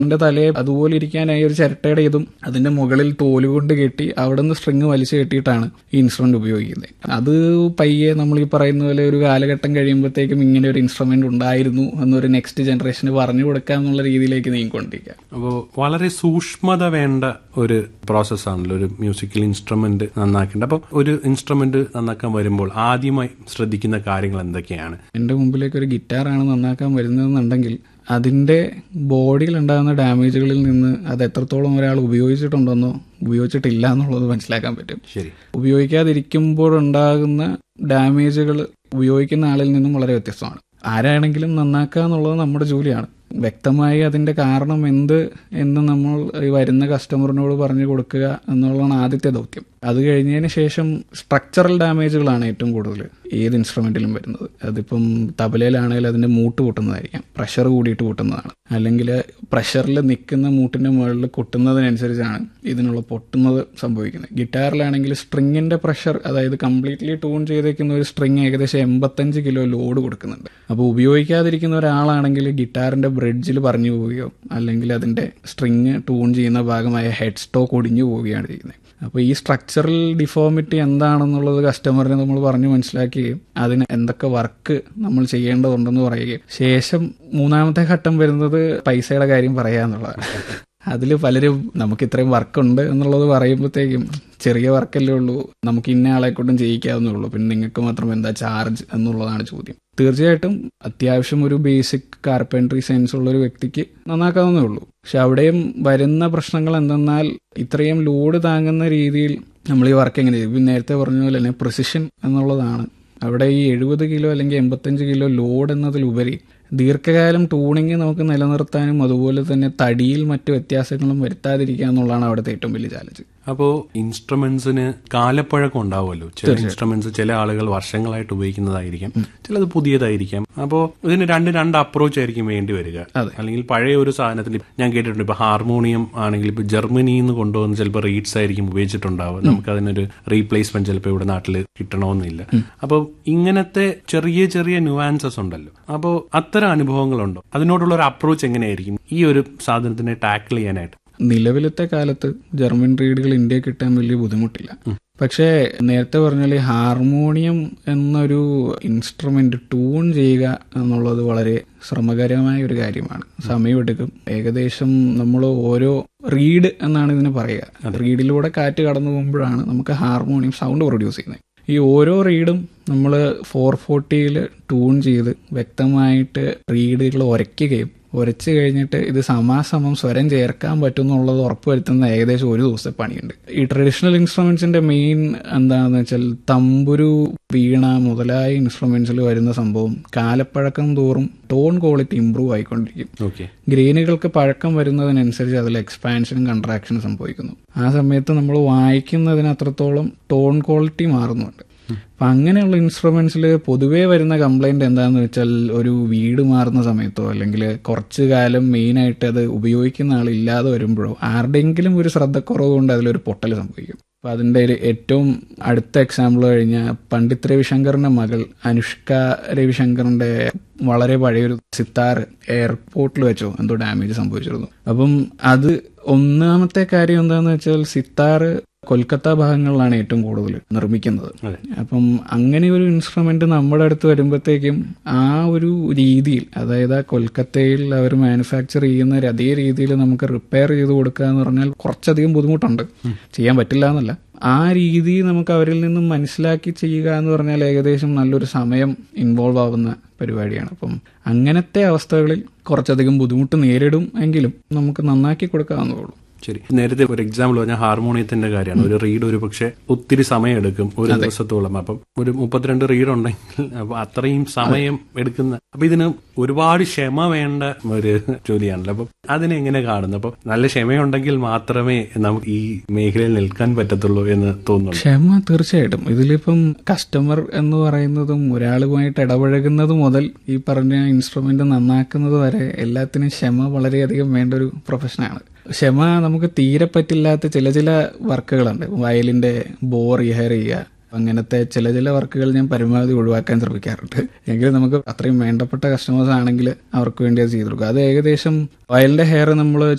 എന്റെ തലയെ അതുപോലെ ഇരിക്കാനായി ഒരു ചിരട്ടയുടെ ഇതും അതിന്റെ മുകളിൽ തോല് കൊണ്ട് കെട്ടി അവിടെ നിന്ന് സ്ട്രിങ് വലിച്ചു കെട്ടിയിട്ടാണ് ഈ ഇൻസ്ട്രുമെന്റ് ഉപയോഗിക്കുന്നത് അത് പയ്യെ നമ്മൾ ഈ പറയുന്ന പോലെ ഒരു കാലഘട്ടം കഴിയുമ്പോഴത്തേക്കും ഇങ്ങനെ ഒരു ഇൻസ്ട്രുമെന്റ് ഉണ്ടായിരുന്നു എന്നൊരു നെക്സ്റ്റ് ജനറേഷന് പറഞ്ഞു കൊടുക്കുക എന്നുള്ള രീതിയിലേക്ക് നീങ്ങിക്കൊണ്ടിരിക്കുക അപ്പോൾ വളരെ സൂക്ഷ്മത വേണ്ട ഒരു പ്രോസസ്സാണല്ലോ ഒരു മ്യൂസിക്കൽ ഇൻസ്ട്രുമെന്റ് നന്നാക്കേണ്ടത് അപ്പോൾ ഒരു ഇൻസ്ട്രുമെന്റ് നന്നാക്കാൻ വരുമ്പോൾ ആദ്യമായി ശ്രദ്ധിക്കുന്ന കാര്യങ്ങൾ എന്തൊക്കെയാണ് എന്റെ മുമ്പിലേക്ക് ഒരു ഗിറ്റാറാണ് നന്നാക്കാൻ വരുന്നതെന്നുണ്ടെങ്കിൽ അതിന്റെ ബോഡിയിൽ ഉണ്ടാകുന്ന ഡാമേജുകളിൽ നിന്ന് അത് എത്രത്തോളം ഒരാൾ ഉപയോഗിച്ചിട്ടുണ്ടെന്നോ ഉപയോഗിച്ചിട്ടില്ല എന്നുള്ളത് മനസ്സിലാക്കാൻ പറ്റും ശരി ഉപയോഗിക്കാതിരിക്കുമ്പോഴുണ്ടാകുന്ന ഡാമേജുകൾ ഉപയോഗിക്കുന്ന ആളിൽ നിന്നും വളരെ വ്യത്യസ്തമാണ് ആരാണെങ്കിലും നന്നാക്കുക എന്നുള്ളത് നമ്മുടെ ജോലിയാണ് വ്യക്തമായി അതിന്റെ കാരണം എന്ത് എന്ന് നമ്മൾ ഈ വരുന്ന കസ്റ്റമറിനോട് പറഞ്ഞു കൊടുക്കുക എന്നുള്ളതാണ് ആദ്യത്തെ ദൗത്യം അത് കഴിഞ്ഞതിന് ശേഷം സ്ട്രക്ചറൽ ഡാമേജുകളാണ് ഏറ്റവും കൂടുതൽ ഏത് ഇൻസ്ട്രുമെന്റിലും വരുന്നത് അതിപ്പം തബലയിലാണെങ്കിൽ അതിന്റെ മൂട്ട് പൊട്ടുന്നതായിരിക്കാം പ്രഷർ കൂടിയിട്ട് പൊട്ടുന്നതാണ് അല്ലെങ്കിൽ പ്രഷറിൽ നിൽക്കുന്ന മൂട്ടിന്റെ മുകളിൽ കൊട്ടുന്നതിനനുസരിച്ചാണ് ഇതിനുള്ള പൊട്ടുന്നത് സംഭവിക്കുന്നത് ഗിറ്റാറിലാണെങ്കിൽ സ്ട്രിങ്ങിന്റെ പ്രഷർ അതായത് കംപ്ലീറ്റ്ലി ട്യൂൺ ചെയ്തേക്കുന്ന ഒരു സ്ട്രിങ് ഏകദേശം എൺപത്തഞ്ച് കിലോ ലോഡ് കൊടുക്കുന്നുണ്ട് അപ്പോൾ ഉപയോഗിക്കാതിരിക്കുന്ന ഒരാളാണെങ്കിൽ ഗിറ്റാറിന്റെ ബ്രിഡ്ജിൽ പറഞ്ഞു പോവുകയോ അല്ലെങ്കിൽ അതിന്റെ സ്ട്രിങ് ട്യൂൺ ചെയ്യുന്ന ഭാഗമായ ഹെഡ് സ്റ്റോക്ക് ഒടിഞ്ഞു പോവുകയാണ് ചെയ്യുന്നത് അപ്പോൾ ഈ സ്ട്രക്ചറൽ ഡിഫോമിറ്റി എന്താണെന്നുള്ളത് കസ്റ്റമറിനെ നമ്മൾ പറഞ്ഞു മനസ്സിലാക്കുകയും അതിന് എന്തൊക്കെ വർക്ക് നമ്മൾ ചെയ്യേണ്ടതുണ്ടെന്ന് പറയുകയും ശേഷം മൂന്നാമത്തെ ഘട്ടം വരുന്നത് പൈസയുടെ കാര്യം പറയുക എന്നുള്ളതാണ് അതിൽ പലരും നമുക്ക് ഇത്രയും വർക്കുണ്ട് എന്നുള്ളത് പറയുമ്പോഴത്തേക്കും ചെറിയ വർക്കല്ലേ ഉള്ളൂ നമുക്ക് ഇന്ന ആളെ കൊണ്ടും ചെയ്യിക്കാവുന്നേ ഉള്ളൂ പിന്നെ നിങ്ങൾക്ക് മാത്രം എന്താ ചാർജ് എന്നുള്ളതാണ് ചോദ്യം തീർച്ചയായിട്ടും അത്യാവശ്യം ഒരു ബേസിക് കാർപ്പൻട്രി സെൻസ് ഉള്ള ഒരു വ്യക്തിക്ക് നന്നാക്കാവുന്നേ ഉള്ളൂ പക്ഷെ അവിടെയും വരുന്ന പ്രശ്നങ്ങൾ എന്തെന്നാൽ ഇത്രയും ലോഡ് താങ്ങുന്ന രീതിയിൽ നമ്മൾ ഈ വർക്ക് എങ്ങനെ ചെയ്യും നേരത്തെ പറഞ്ഞ പോലെ തന്നെ പ്രിസിഷൻ എന്നുള്ളതാണ് അവിടെ ഈ എഴുപത് കിലോ അല്ലെങ്കിൽ എൺപത്തഞ്ച് കിലോ ലോഡ് എന്നതിലുപരി ദീർഘകാലം ടൂണിങ് നമുക്ക് നിലനിർത്താനും അതുപോലെ തന്നെ തടിയിൽ മറ്റു വ്യത്യാസങ്ങളും വരുത്താതിരിക്കുക എന്നുള്ളതാണ് അവിടുത്തെ ഏറ്റവും വലിയ ചാലഞ്ച് അപ്പോൾ ഇൻസ്ട്രുമെന്റ്സിന് കാലപ്പഴക്കം ഉണ്ടാവുമല്ലോ ചില ഇൻസ്ട്രുമെന്റ്സ് ചില ആളുകൾ വർഷങ്ങളായിട്ട് ഉപയോഗിക്കുന്നതായിരിക്കാം ചിലത് പുതിയതായിരിക്കാം അപ്പോൾ ഇതിന് രണ്ട് രണ്ട് അപ്രോച്ച് ആയിരിക്കും വേണ്ടി വരിക അല്ലെങ്കിൽ പഴയ ഒരു സാധനത്തിന് ഞാൻ കേട്ടിട്ടുണ്ട് ഇപ്പൊ ഹാർമോണിയം ആണെങ്കിൽ ഇപ്പൊ ജർമ്മനിയിൽ നിന്ന് കൊണ്ടുവന്ന് ചിലപ്പോൾ റീഡ്സ് ആയിരിക്കും ഉപയോഗിച്ചിട്ടുണ്ടാവുക നമുക്ക് അതിനൊരു റീപ്ലേസ്മെന്റ് ചിലപ്പോൾ ഇവിടെ നാട്ടിൽ കിട്ടണമെന്നില്ല അപ്പോൾ ഇങ്ങനത്തെ ചെറിയ ചെറിയ ന്യൂവാൻസസ് ഉണ്ടല്ലോ അപ്പോൾ അത്തരം അനുഭവങ്ങളുണ്ടോ അതിനോടുള്ള ഒരു അപ്രോച്ച് എങ്ങനെയായിരിക്കും ഈ ഒരു സാധനത്തിനെ ടാക്കിൾ ചെയ്യാനായിട്ട് നിലവിലത്തെ കാലത്ത് ജർമ്മൻ റീഡുകൾ ഇന്ത്യയിൽ കിട്ടാൻ വലിയ ബുദ്ധിമുട്ടില്ല പക്ഷേ നേരത്തെ പറഞ്ഞാൽ ഹാർമോണിയം എന്നൊരു ഇൻസ്ട്രുമെന്റ് ട്യൂൺ ചെയ്യുക എന്നുള്ളത് വളരെ ശ്രമകരമായ ഒരു കാര്യമാണ് സമയമെടുക്കും ഏകദേശം നമ്മൾ ഓരോ റീഡ് എന്നാണ് ഇതിന് പറയുക റീഡിലൂടെ കാറ്റ് കടന്നു പോകുമ്പോഴാണ് നമുക്ക് ഹാർമോണിയം സൗണ്ട് പ്രൊഡ്യൂസ് ചെയ്യുന്നത് ഈ ഓരോ റീഡും നമ്മൾ ഫോർ ഫോർട്ടിയിൽ ട്യൂൺ ചെയ്ത് വ്യക്തമായിട്ട് റീഡുകൾ ഉരയ്ക്കുകയും ഉരച്ചു കഴിഞ്ഞിട്ട് ഇത് സമാസമം സ്വരം ചേർക്കാൻ പറ്റും എന്നുള്ളത് ഉറപ്പുവരുത്തുന്ന ഏകദേശം ഒരു ദിവസത്തെ പണിയുണ്ട് ഈ ട്രഡീഷണൽ ഇൻസ്ട്രുമെന്റ്സിന്റെ മെയിൻ എന്താണെന്ന് വെച്ചാൽ തമ്പുരു വീണ മുതലായ ഇൻസ്ട്രുമെന്റ്സിൽ വരുന്ന സംഭവം കാലപ്പഴക്കം തോറും ടോൺ ക്വാളിറ്റി ഇമ്പ്രൂവ് ആയിക്കൊണ്ടിരിക്കും ഓക്കെ ഗ്രെയിനുകൾക്ക് പഴക്കം വരുന്നതിനനുസരിച്ച് അതിൽ എക്സ്പാൻഷനും കൺട്രാക്ഷനും സംഭവിക്കുന്നു ആ സമയത്ത് നമ്മൾ വായിക്കുന്നതിന് അത്രത്തോളം ടോൺ ക്വാളിറ്റി മാറുന്നുണ്ട് അപ്പൊ അങ്ങനെയുള്ള ഇൻസ്ട്രുമെന്റ്സിൽ പൊതുവേ വരുന്ന കംപ്ലൈന്റ് എന്താണെന്ന് വെച്ചാൽ ഒരു വീട് മാറുന്ന സമയത്തോ അല്ലെങ്കിൽ കുറച്ചു കാലം മെയിനായിട്ട് അത് ഉപയോഗിക്കുന്ന ആളില്ലാതെ വരുമ്പോഴോ ആരുടെയെങ്കിലും ഒരു ശ്രദ്ധക്കുറവ് കൊണ്ട് അതിലൊരു പൊട്ടൽ സംഭവിക്കും അപ്പൊ അതിന്റെ ഒരു ഏറ്റവും അടുത്ത എക്സാമ്പിൾ കഴിഞ്ഞാൽ പണ്ഡിറ്റ് രവിശങ്കറിന്റെ മകൾ അനുഷ്ക രവിശങ്കറിന്റെ വളരെ പഴയൊരു സിത്താർ എയർപോർട്ടിൽ വെച്ചോ എന്തോ ഡാമേജ് സംഭവിച്ചിരുന്നു അപ്പം അത് ഒന്നാമത്തെ കാര്യം എന്താണെന്ന് വെച്ചാൽ സിത്താർ കൊൽക്കത്ത ഭാഗങ്ങളിലാണ് ഏറ്റവും കൂടുതൽ നിർമ്മിക്കുന്നത് അപ്പം അങ്ങനെ ഒരു ഇൻസ്ട്രുമെന്റ് നമ്മുടെ അടുത്ത് വരുമ്പോഴത്തേക്കും ആ ഒരു രീതിയിൽ അതായത് ആ കൊൽക്കത്തയിൽ അവർ മാനുഫാക്ചർ ചെയ്യുന്ന അതേ രീതിയിൽ നമുക്ക് റിപ്പയർ ചെയ്ത് കൊടുക്കുക എന്ന് പറഞ്ഞാൽ കുറച്ചധികം ബുദ്ധിമുട്ടുണ്ട് ചെയ്യാൻ പറ്റില്ല എന്നല്ല ആ രീതി നമുക്ക് അവരിൽ നിന്നും മനസ്സിലാക്കി ചെയ്യുക എന്ന് പറഞ്ഞാൽ ഏകദേശം നല്ലൊരു സമയം ഇൻവോൾവ് ആവുന്ന പരിപാടിയാണ് അപ്പം അങ്ങനത്തെ അവസ്ഥകളിൽ കുറച്ചധികം ബുദ്ധിമുട്ട് നേരിടും എങ്കിലും നമുക്ക് നന്നാക്കി കൊടുക്കാവുന്നതുള്ളൂ ശരി നേരത്തെ ഒരു എക്സാമ്പിൾ പറഞ്ഞാൽ ഹാർമോണിയത്തിന്റെ കാര്യമാണ് ഒരു റീഡ് ഒരു പക്ഷെ ഒത്തിരി സമയം എടുക്കും ഒരു ദിവസത്തോളം അപ്പം ഒരു മുപ്പത്തിരണ്ട് റീഡ് ഉണ്ടെങ്കിൽ അപ്പൊ അത്രയും സമയം എടുക്കുന്ന അപ്പൊ ഇതിന് ഒരുപാട് ക്ഷമ വേണ്ട ഒരു ജോലിയാണല്ലോ അപ്പം അതിനെ എങ്ങനെ കാണുന്നു അപ്പൊ നല്ല ക്ഷമയുണ്ടെങ്കിൽ മാത്രമേ നമുക്ക് ഈ മേഖലയിൽ നിൽക്കാൻ പറ്റത്തുള്ളൂ എന്ന് തോന്നുന്നു ക്ഷമ തീർച്ചയായിട്ടും ഇതിലിപ്പം കസ്റ്റമർ എന്ന് പറയുന്നതും ഒരാളുമായിട്ട് ഇടപഴകുന്നത് മുതൽ ഈ പറഞ്ഞ ഇൻസ്ട്രുമെന്റ് നന്നാക്കുന്നത് വരെ എല്ലാത്തിനും ക്ഷമ വളരെയധികം വേണ്ട ഒരു പ്രൊഫഷനാണ് ക്ഷമ നമുക്ക് തീരെ പറ്റില്ലാത്ത ചില ചില വർക്കുകളുണ്ട് വയലിന്റെ ബോ റിഹയർ ചെയ്യുക അങ്ങനത്തെ ചില ചില വർക്കുകൾ ഞാൻ പരമാവധി ഒഴിവാക്കാൻ ശ്രമിക്കാറുണ്ട് എങ്കിലും നമുക്ക് അത്രയും വേണ്ടപ്പെട്ട കസ്റ്റമേഴ്സ് ആണെങ്കിൽ അവർക്ക് വേണ്ടി അത് ചെയ്തു കൊടുക്കും അത് ഏകദേശം വയലിന്റെ ഹെയർ നമ്മൾ